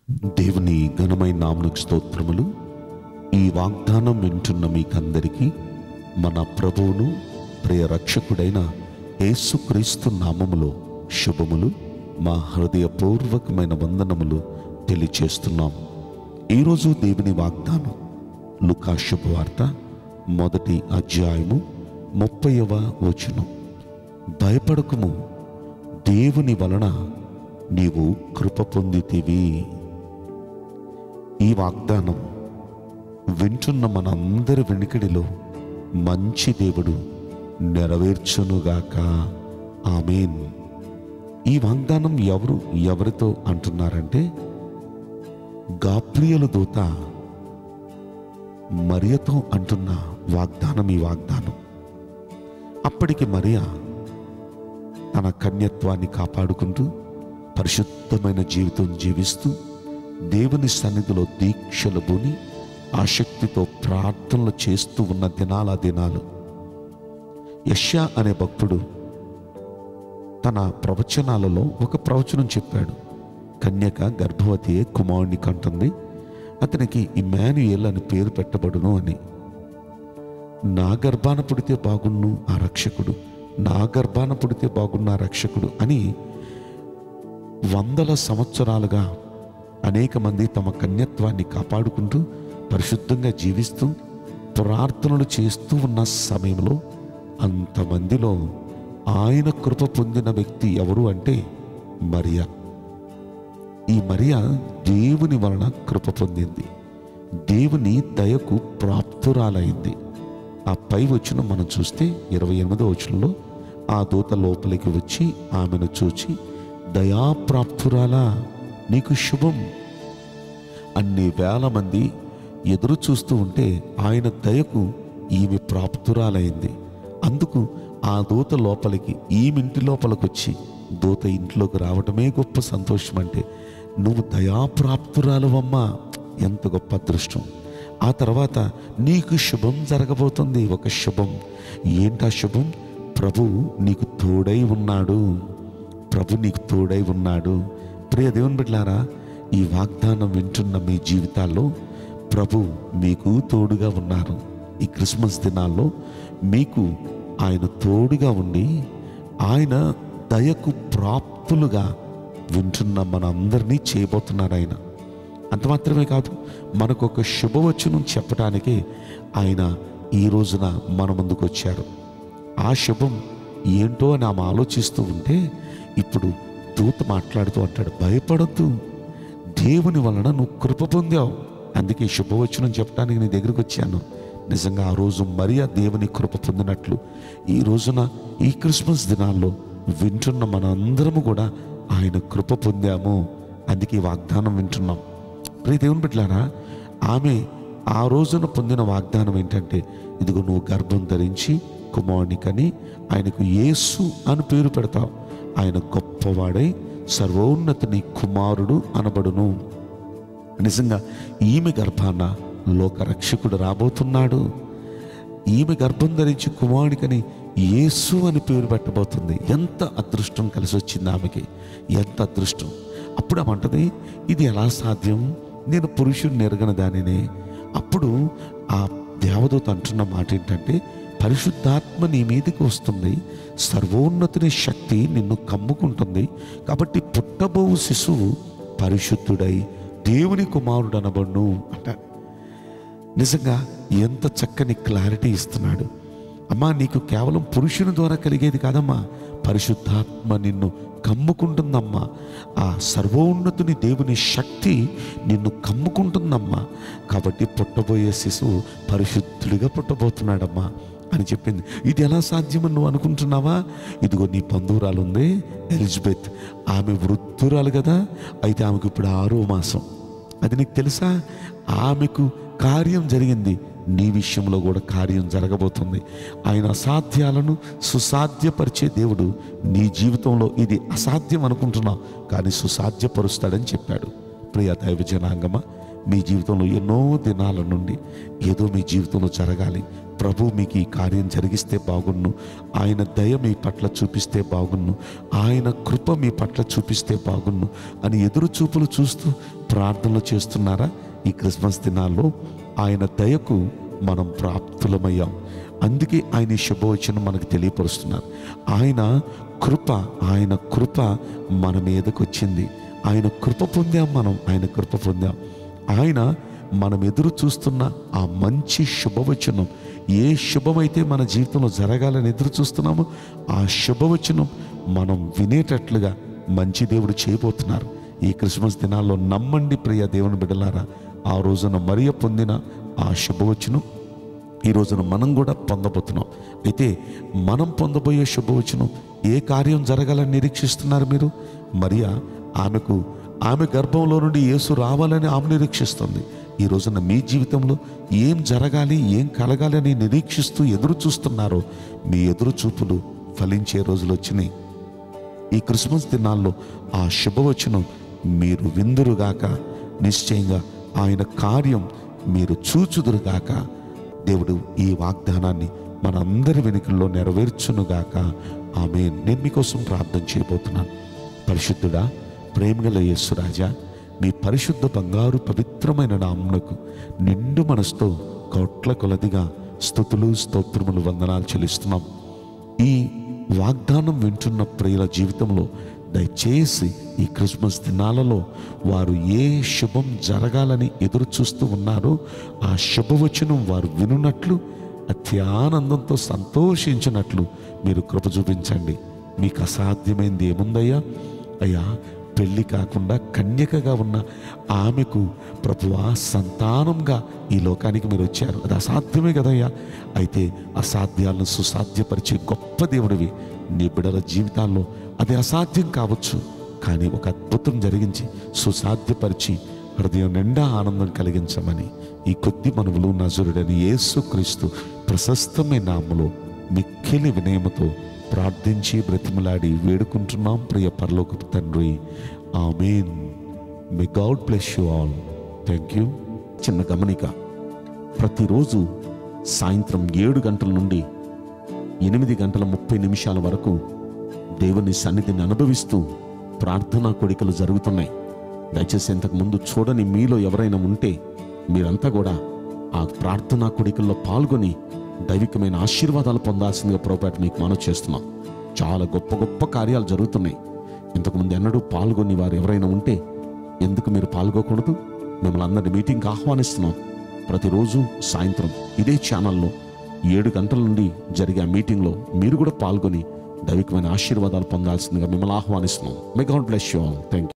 దేవుని ఘనమైన నామకు స్తోత్రములు ఈ వాగ్దానం వింటున్న మీకందరికీ మన ప్రభువును ప్రియ రక్షకుడైన యేసుక్రీస్తు నామములో శుభములు మా హృదయపూర్వకమైన వందనములు తెలియచేస్తున్నాం ఈరోజు దేవుని వాగ్దానం లుకా శుభవార్త మొదటి అధ్యాయము ముప్పైవ వచనం భయపడకుము దేవుని వలన నీవు కృప పొందితివి ఈ వాగ్దానం వింటున్న మనందరి వెనుకడిలో మంచి దేవుడు నెరవేర్చునుగాక ఆమెన్ ఈ వాగ్దానం ఎవరు ఎవరితో అంటున్నారంటే గాబ్రియలు దూత మరియతో అంటున్న వాగ్దానం ఈ వాగ్దానం అప్పటికి మరియా తన కన్యత్వాన్ని కాపాడుకుంటూ పరిశుద్ధమైన జీవితం జీవిస్తూ దేవుని సన్నిధిలో దీక్షలు బూని ఆసక్తితో ప్రార్థనలు చేస్తూ ఉన్న దినాల దినాలు యష్యా అనే భక్తుడు తన ప్రవచనాలలో ఒక ప్రవచనం చెప్పాడు కన్యక గర్భవతియే కుమారుని కంటుంది అతనికి ఇమాన్యుయేల్ అని పేరు పెట్టబడును అని నా గర్భాన పుడితే బాగున్ను ఆ రక్షకుడు నా గర్భాన పుడితే బాగున్న ఆ రక్షకుడు అని వందల సంవత్సరాలుగా అనేక మంది తమ కన్యత్వాన్ని కాపాడుకుంటూ పరిశుద్ధంగా జీవిస్తూ ప్రార్థనలు చేస్తూ ఉన్న సమయంలో అంతమందిలో ఆయన కృప పొందిన వ్యక్తి ఎవరు అంటే మరియా ఈ మరియా దేవుని వలన కృప పొందింది దేవుని దయకు ప్రాప్తురాలైంది ఆ పై వచ్చిన మనం చూస్తే ఇరవై ఎనిమిదో వచనంలో ఆ దూత లోపలికి వచ్చి ఆమెను చూచి దయాప్రాప్తురాలా నీకు శుభం అన్ని వేల మంది ఎదురు చూస్తూ ఉంటే ఆయన దయకు ఈమె ప్రాప్తురాలైంది అందుకు ఆ దూత లోపలికి ఈమె ఇంటి లోపలికి వచ్చి దూత ఇంట్లోకి రావటమే గొప్ప సంతోషం అంటే నువ్వు దయాప్రాప్తురాలువమ్మా ఎంత గొప్ప అదృష్టం ఆ తర్వాత నీకు శుభం జరగబోతుంది ఒక శుభం ఏంటా శుభం ప్రభు నీకు తోడై ఉన్నాడు ప్రభు నీకు తోడై ఉన్నాడు ప్రియ దేవుని బిడ్డలారా ఈ వాగ్దానం వింటున్న మీ జీవితాల్లో ప్రభు మీకు తోడుగా ఉన్నారు ఈ క్రిస్మస్ దినాల్లో మీకు ఆయన తోడుగా ఉండి ఆయన దయకు ప్రాప్తులుగా వింటున్న మనందరినీ చేయబోతున్నారు ఆయన అంత మాత్రమే కాదు మనకు ఒక శుభవచనం చెప్పడానికే ఆయన ఈ రోజున మన ముందుకు వచ్చారు ఆ శుభం ఏంటో అని ఆమె ఆలోచిస్తూ ఉంటే ఇప్పుడు దూత మాట్లాడుతూ అంటాడు భయపడద్దు దేవుని వలన నువ్వు కృప పొందావు అందుకే ఈ శుభవచనం చెప్పడానికి నీ దగ్గరికి వచ్చాను నిజంగా ఆ రోజు మరియా దేవుని కృప పొందినట్లు ఈ రోజున ఈ క్రిస్మస్ దినాల్లో వింటున్న మనందరము కూడా ఆయన కృప పొందాము అందుకే ఈ వాగ్దానం వింటున్నాం ప్రియ దేవుని బిడ్డలారా ఆమె ఆ రోజున పొందిన వాగ్దానం ఏంటంటే ఇదిగో నువ్వు గర్భం ధరించి కుమారుని కని ఆయనకు యేసు అని పేరు పెడతావు ఆయన గొప్పవాడై సర్వోన్నతిని కుమారుడు అనబడును నిజంగా ఈమె గర్భాన లోకరక్షకుడు రాబోతున్నాడు ఈమె గర్భం ధరించి కుమారుడికని యేసు అని పేరు పెట్టబోతుంది ఎంత అదృష్టం కలిసి వచ్చింది ఆమెకి ఎంత అదృష్టం అప్పుడు ఆమె అంటది ఇది ఎలా సాధ్యం నేను పురుషుడిని ఎరగని దానినే అప్పుడు ఆ దేవదూత అంటున్న మాట ఏంటంటే పరిశుద్ధాత్మ నీ మీదకి వస్తుంది సర్వోన్నతుని శక్తి నిన్ను కమ్ముకుంటుంది కాబట్టి పుట్టబో శిశువు పరిశుద్ధుడై దేవుని కుమారుడు అనబడును అంటారు నిజంగా ఎంత చక్కని క్లారిటీ ఇస్తున్నాడు అమ్మా నీకు కేవలం పురుషుని ద్వారా కలిగేది కాదమ్మా పరిశుద్ధాత్మ నిన్ను కమ్ముకుంటుందమ్మా ఆ సర్వోన్నతుని దేవుని శక్తి నిన్ను కమ్ముకుంటుందమ్మా కాబట్టి పుట్టబోయే శిశువు పరిశుద్ధుడిగా పుట్టబోతున్నాడమ్మా అని చెప్పింది ఇది ఎలా సాధ్యమని నువ్వు అనుకుంటున్నావా ఇదిగో నీ బంధువురాలు ఉంది ఎలిజబెత్ ఆమె వృద్ధురాలు కదా అయితే ఆమెకు ఇప్పుడు ఆరో మాసం అది నీకు తెలుసా ఆమెకు కార్యం జరిగింది నీ విషయంలో కూడా కార్యం జరగబోతుంది ఆయన అసాధ్యాలను సుసాధ్యపరిచే దేవుడు నీ జీవితంలో ఇది అసాధ్యం అనుకుంటున్నావు కానీ సుసాధ్యపరుస్తాడని చెప్పాడు ప్రియ దైవ జనాంగమ మీ జీవితంలో ఎన్నో దినాల నుండి ఏదో మీ జీవితంలో జరగాలి ప్రభు మీకు ఈ కార్యం జరిగిస్తే బాగున్ను ఆయన దయ మీ పట్ల చూపిస్తే బాగున్ను ఆయన కృప మీ పట్ల చూపిస్తే బాగున్ను అని ఎదురు చూపులు చూస్తూ ప్రార్థనలు చేస్తున్నారా ఈ క్రిస్మస్ దినాల్లో ఆయన దయకు మనం ప్రాప్తులమయ్యాం అందుకే ఆయన ఈ శుభవచనం మనకు తెలియపరుస్తున్నారు ఆయన కృప ఆయన కృప మన మీదకు వచ్చింది ఆయన కృప పొందాం మనం ఆయన కృప పొందాం ఆయన మనం ఎదురు చూస్తున్న ఆ మంచి శుభవచనం ఏ శుభమైతే మన జీవితంలో జరగాలని ఎదురు చూస్తున్నామో ఆ శుభవచనం మనం వినేటట్లుగా మంచి దేవుడు చేయబోతున్నారు ఈ క్రిస్మస్ దినాల్లో నమ్మండి ప్రియ దేవుని బిడ్డలారా ఆ రోజున మరియ పొందిన ఆ శుభవచనం ఈ రోజున మనం కూడా పొందబోతున్నాం అయితే మనం పొందబోయే శుభవచనం ఏ కార్యం జరగాలని నిరీక్షిస్తున్నారు మీరు మరియా ఆమెకు ఆమె గర్భంలో నుండి యేసు రావాలని ఆమె నిరీక్షిస్తుంది ఈ రోజున మీ జీవితంలో ఏం జరగాలి ఏం కలగాలి అని నిరీక్షిస్తూ ఎదురు చూస్తున్నారో మీ ఎదురు చూపులు ఫలించే రోజులు వచ్చినాయి ఈ క్రిస్మస్ దినాల్లో ఆ శుభవచనం మీరు విందురుగాక నిశ్చయంగా ఆయన కార్యం మీరు చూచుదురుగాక దేవుడు ఈ వాగ్దానాన్ని మనందరి వెనుకల్లో నెరవేర్చునుగాక ఆమె నేను మీకోసం ప్రార్థన చేయబోతున్నాను పరిశుద్ధుడా ప్రేమగల యేసురాజా మీ పరిశుద్ధ బంగారు పవిత్రమైన నామునకు నిండు మనసుతో కోట్ల కొలదిగా స్థుతులు స్తోత్రములు వందనాలు చెల్లిస్తున్నాం ఈ వాగ్దానం వింటున్న ప్రియుల జీవితంలో దయచేసి ఈ క్రిస్మస్ దినాలలో వారు ఏ శుభం జరగాలని ఎదురు చూస్తూ ఉన్నారో ఆ శుభవచనం వారు వినున్నట్లు అత్యానందంతో సంతోషించినట్లు మీరు కృప చూపించండి మీకు అసాధ్యమైంది ఏముందయ్యా అయ్యా పెళ్లి కాకుండా కన్యకగా ఉన్న ఆమెకు ప్రభువా సంతానంగా ఈ లోకానికి మీరు వచ్చారు అది అసాధ్యమే కదయ్యా అయితే అసాధ్యాలను సుసాధ్యపరిచే గొప్ప దేవుడివి నీ బిడల జీవితాల్లో అది అసాధ్యం కావచ్చు కానీ ఒక అద్భుతం జరిగించి సుసాధ్యపరిచి హృదయం నిండా ఆనందం కలిగించమని ఈ కొద్ది మనవులు నజరుడని యేసుక్రీస్తు ప్రశస్తమైన నామములో మిక్కిలి వినయముతో ప్రార్థించి బ్రతిమలాడి వేడుకుంటున్నాం ప్రియ పరలోకపు తండ్రి amen may God bless you all thank you చిన్న గమనిక ప్రతిరోజు సాయంత్రం ఏడు గంటల నుండి ఎనిమిది గంటల ముప్పై నిమిషాల వరకు దేవుని సన్నిధిని అనుభవిస్తూ ప్రార్థనా కోడికలు జరుగుతున్నాయి దయచేసి ఇంతకు ముందు చూడని మీలో ఎవరైనా ఉంటే మీరంతా కూడా ఆ ప్రార్థనా కోడికల్లో పాల్గొని దైవికమైన ఆశీర్వాదాలు పొందాల్సిందిగా పొరపాటు మీకు మనవి చేస్తున్నాం చాలా గొప్ప గొప్ప కార్యాలు జరుగుతున్నాయి ఇంతకుముందు ఎన్నడూ పాల్గొని వారు ఎవరైనా ఉంటే ఎందుకు మీరు పాల్గొకూడదు మిమ్మల్ని అందరి మీటింగ్కి ఆహ్వానిస్తున్నాం ప్రతిరోజు సాయంత్రం ఇదే ఛానల్లో ఏడు గంటల నుండి జరిగే ఆ మీటింగ్లో మీరు కూడా పాల్గొని దైవికమైన ఆశీర్వాదాలు పొందాల్సిందిగా మిమ్మల్ని ఆహ్వానిస్తున్నాం may God bless you all thank you